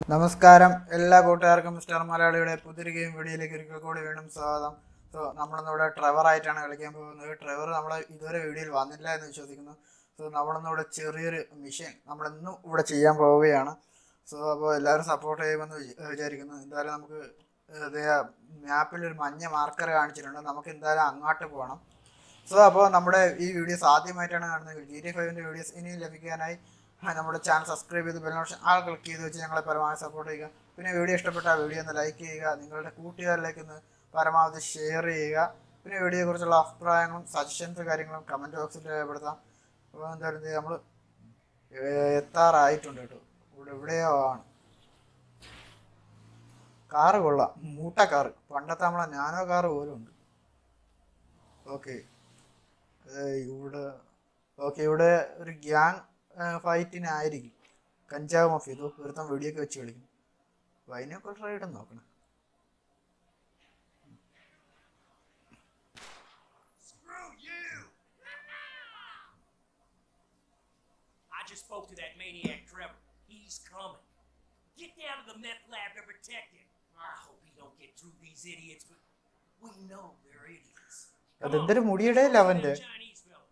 നമസ്കാരം എല്ലാ കൂട്ടുകാർക്കും മിസ്റ്റർ മലയാളിയുടെ പുതിയൊരു ഗെയിം വീഡിയോയിലേക്ക് ഒരിക്കൽ കൂടി വീണ്ടും സ്വാഗതം സോ നമ്മളിന്നിവിടെ ട്രെവർ ആയിട്ടാണ് കളിക്കാൻ പോകുന്നത് ട്രെവർ നമ്മൾ ഇതുവരെ വീഡിയോയിൽ വന്നില്ല എന്ന് വിശ്വസിക്കുന്നു സോ നമ്മളിന്നിവിടെ ചെറിയൊരു മിഷൻ നമ്മളിന്നും ഇവിടെ ചെയ്യാൻ പോവുകയാണ് സോ അപ്പോൾ എല്ലാവരും സപ്പോർട്ട് ചെയ്യുമെന്ന് വിചാ- വിചാരിക്കുന്നു എന്തായാലും നമുക്ക് മാപ്പിൽ ഒരു മഞ്ഞ മാർക്കർ കാണിച്ചിട്ടുണ്ട് നമുക്ക് എന്തായാലും അങ്ങോട്ട് പോകണം സോ അപ്പോൾ നമ്മുടെ ഈ വീഡിയോസ് ആദ്യമായിട്ടാണ് കാണുന്നത് ജി ടി ഫൈവിൻ്റെ വീഡിയോസ് ഇനി ലഭിക്കാനായി ആ, നമ്മുടെ ചാനൽ സബ്സ്ക്രൈബ് ചെയ്ത് ബെൽ നോട്ടിഫിക്കേഷൻ ആൾ ക്ലിക്ക് ചെയ്ത് വെച്ച് ഞങ്ങളെ പരമാവധി സപ്പോർട്ട് ചെയ്യുക പിന്നെ വീഡിയോ ഇഷ്ടപ്പെട്ടാൽ വീഡിയോ ഒന്ന് ലൈക്ക് ചെയ്യുക നിങ്ങളുടെ കൂട്ടുകാരിലേക്ക് ഒന്ന് പരമാവധി ഷെയർ ചെയ്യുക പിന്നെ വീഡിയോയെക്കുറിച്ചുള്ള അഭിപ്രായങ്ങളും സജഷൻസ് കാര്യങ്ങളും കമൻറ്റ് ബോക്സിൽ രേഖപ്പെടുത്താം അപ്പോൾ എന്തായാലും നമ്മൾ എത്താറായിട്ടുണ്ട് കേട്ടോ ഇവിടെ എവിടെയോ ആണ് കാറ് കൊള്ളാം മൂട്ട കാറ് പണ്ടത്തെ നമ്മളെ നാനോ കാറ് പോലും ഉണ്ട് ഓക്കെ ഇവിടെ ഓക്കെ ഇവിടെ ഒരു ഗ്യാങ് ഫൈറ്റിനായിരിക്കും കഞ്ചാവ് മഫി ഇത് ഒരുത്തം വെടിയൊക്കെ വെച്ച് കളിക്കും അപ്പോൾ അതിനൊക്കെ ട്രൈ ചെയ്ത് നോക്കണം Screw you! I just spoke to that maniac Trevor. He's coming. Get down to the meth lab to protect him. I hope he don't get through these idiots, but we know they're idiots. Come on. അതെന്തൊരു മുടിയുടെ ഇല്ല അവൻ്റെ That Chinese fella.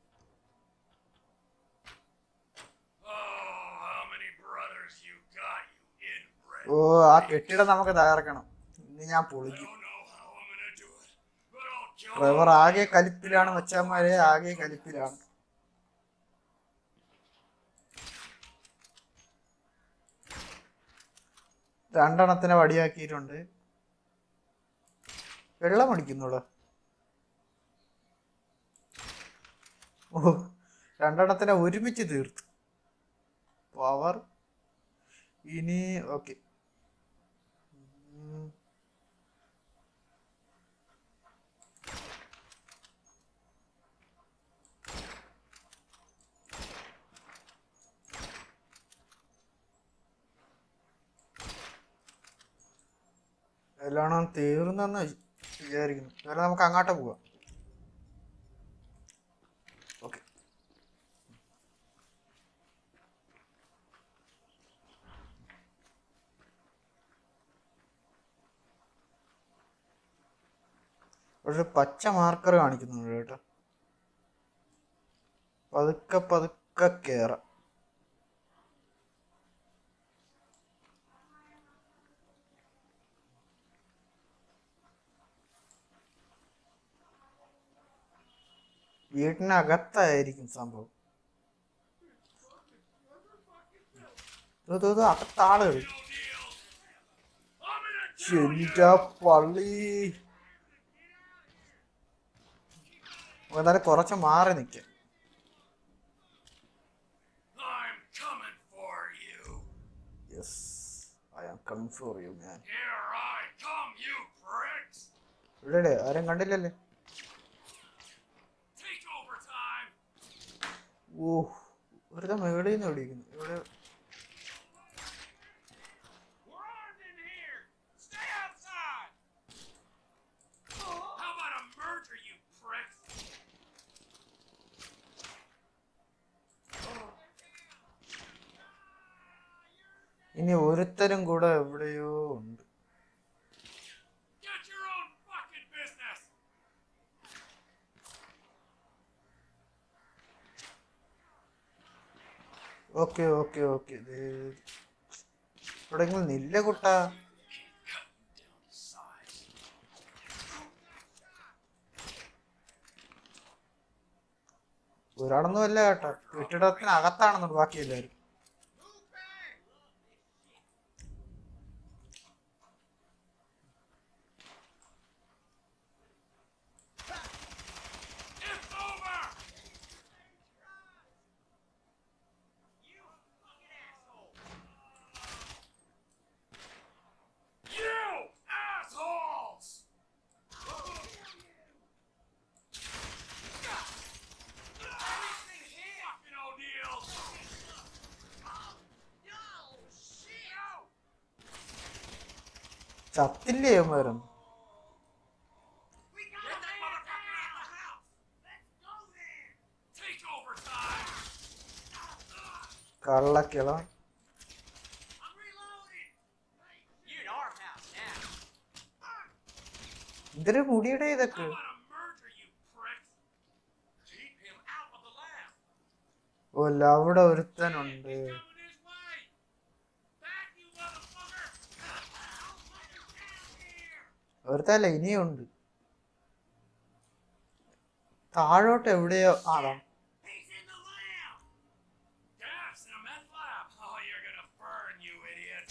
Oh, how many brothers you got, you inbred? ഓ ആ കെട്ടിടം നമുക്ക് തകർക്കണം ഇന്ന് ഞാൻ I പൊളിക്കും don't know how I'm gonna do it, but I'll kill driver ആകെ കലിപ്പിലാണ് മച്ചാന്മാരെ ആകെ കലിപ്പിലാണ് രണ്ടെണ്ണത്തിനെ വടിയാക്കിയിട്ടുണ്ട് വെള്ളം അടിക്കുന്നുള്ളു ഓ രണ്ടെണ്ണത്തിനെ ഒരുമിച്ച് തീർത്തു പവർ ഇനി ഓക്കെ എല്ലാം തീർന്നെന്ന് വിചാരിക്കുന്നു എന്നാലും നമുക്ക് അങ്ങോട്ട് പോവാം ഓക്കെ പക്ഷെ പച്ച മാർക്കർ കാണിക്കുന്നുണ്ട് കേട്ടോ പതുക്കെ പതുക്കെ കേറാം വീട്ടിനകത്തായിരിക്കും സംഭവം ദോ, ദോ, ദോ, അകത്ത് ആളുകൾ എന്റെ പള്ളി നമുക്ക് എന്നാലും കുറച്ച് മാറി നിൽക്കാം I'm coming for you. Yes I am come for you man Here I come, you pricks. ഇവിടെ ആരും കണ്ടില്ലല്ലേ Take over time. ഓ വെറുതെ മേളിൽ നിന്ന് വിളിക്കുന്നു ഇവിടെ We're armed in here. Stay outside. How about a murder, you pricks? ഇനി ഒരുത്തരും കൂടെ എവിടെയോ ഉണ്ട് Get your own fucking business. Okay okay okay എവിടെയെങ്കിലും നില്ല കുട്ട Down to size. ഒരാളൊന്നും അല്ല കേട്ടോ കെട്ടിടത്തിനകത്താണെന്നുണ്ട് ബാക്കി എല്ലാവരും It's over. You fucking asshole. You assholes. Fucking O'Neill. No shit. ചത്തില്ലേ അവന്മാരും We got that motherfucker out of the house. Let's go then. Take over time. കള്ളക്കിള I'm reloading. എന്തൊരു മുടിയുടെ ഇതൊക്കെ I'm gonna murder you, prick. Keep him out of the lab. ഓ അല്ല അവിടെ ഒരുത്തനുണ്ട് He's coming this way. Back, you motherfucker. Don't let him down here. ഒരുത്തല്ല ഇനിയുണ്ട് താഴോട്ട് എവിടെയോ ആടാ He's in the lab. Gas in a meth lab. Oh, you're gonna burn, you idiot.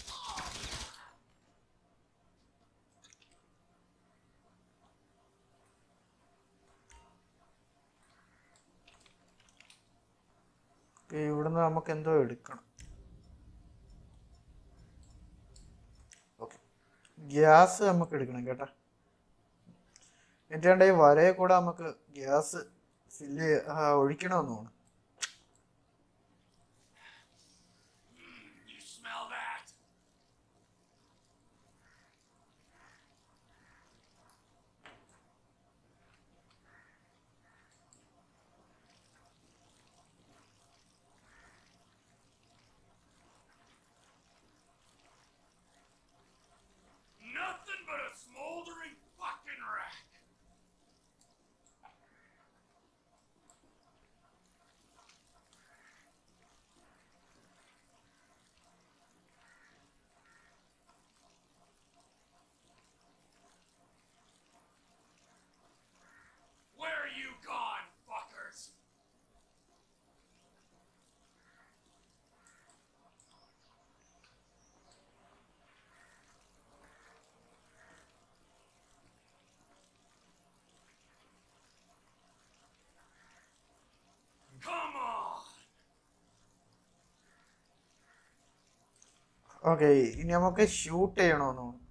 Okay, ഇവിടുന്ന് നമുക്ക് എന്തോ എടുക്കണം ഓക്കെ ഗ്യാസ് നമുക്ക് എടുക്കണം കേട്ടാ എന്നിട്ട് ഈ വരയെ കൂടെ നമുക്ക് ഗ്യാസ് ഫില്ല് ഒഴിക്കണമെന്ന് തോന്നുന്നു You smell that? Nothing but a smoldering fucking wreck. Where are you gone, fuckers? Come on! Okay ഇനി നമുക്ക് ഷൂട്ട് ചെയ്യണമെന്ന് തോന്നുന്നു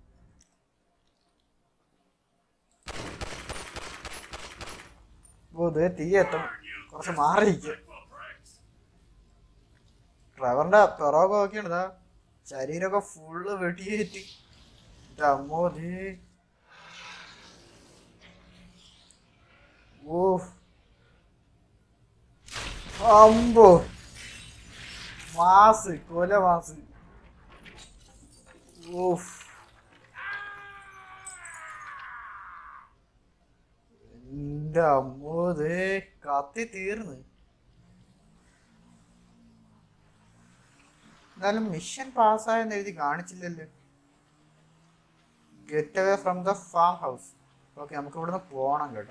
ഓ ദേ തീ എത്തണം കുറച്ച് മാറിയിരിക്കുക Well, bricks. ഡ്രൈവറിന്റെ പിറകെ നോക്കിയാണ് ഇതാ ശരീരമൊക്കെ ഫുള്ള് വെട്ടിയേറ്റി എൻ്റെ അമ്മോ ദേ ഓ അമ്പോ മാസ് കൊല മാസ് ഓഫ് എൻ്റെ അമ്മോ ദേ കത്തി തീർന്ന് എന്നാലും മിഷൻ പാസ്സായെന്ന് എഴുതി കാണിച്ചില്ലല്ലോ get away from the farm house okay നമുക്ക് ഇവിടുന്ന് പോകണം കേട്ടോ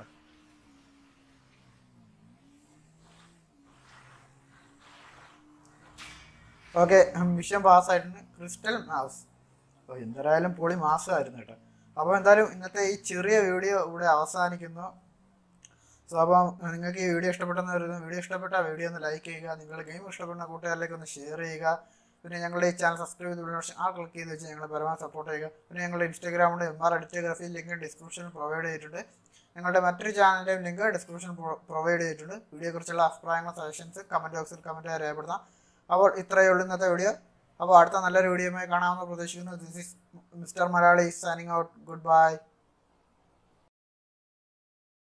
ഓക്കെ മിഷൻ പാസ്സായിട്ടുണ്ട് ക്രിസ്റ്റൽ ഹൗസ് ഓ എന്തായാലും പൊളി മാസമായിരുന്നു കേട്ടോ അപ്പോൾ എന്തായാലും ഇന്നത്തെ ഈ ചെറിയ വീഡിയോ ഇവിടെ അവസാനിക്കുന്നു സോ അപ്പം നിങ്ങൾക്ക് ഈ വീഡിയോ ഇഷ്ടപ്പെട്ടെന്ന് വരുന്നു വീഡിയോ ഇഷ്ടപ്പെട്ട വീഡിയോ ഒന്ന് ലൈക്ക് ചെയ്യുക നിങ്ങൾ ഗെയിം ഇഷ്ടപ്പെടുന്ന കൂട്ടുകാരിലേക്ക് ഒന്ന് ഷെയർ ചെയ്യുക പിന്നെ ഞങ്ങളുടെ ഈ ചാനൽ സബ്സ്ക്രൈബ് ചെയ്ത് ഉടനെ ആ ക്ലിക്ക് ചെയ്ത് വെച്ച് ഞങ്ങളെ പരമാവധി സപ്പോർട്ട് ചെയ്യുക പിന്നെ ഞങ്ങളുടെ ഇൻസ്റ്റാഗ്രാമിൻ്റെ എം ആർ എഡിറ്റോഗ്രഫി ലിങ്ക് ഡിസ്ക്രിപ്ഷനിൽ പ്രൊവൈഡ് ചെയ്തിട്ടുണ്ട് ഞങ്ങളുടെ മറ്റൊരു ചാനലിൻ്റെയും ലിങ്ക് ഡിസ്ക്രിപ്ഷനിൽ പ്രൊവൈഡ് ചെയ്തിട്ടുണ്ട് വീഡിയോയെക്കുറിച്ചുള്ള അഭിപ്രായങ്ങൾ സജഷൻസ് കമൻറ്റ് ബോക്സിൽ കമൻറ്റായി രേഖപ്പെടുത്താം അപ്പോൾ ഇത്രയേ ഉള്ളൂ ഇന്നത്തെ വീഡിയോ അപ്പോൾ അടുത്ത നല്ലൊരു വീഡിയോയുമായി കാണാമെന്ന് പ്രതീക്ഷിക്കുന്നു this is mister Malayali signing out good bye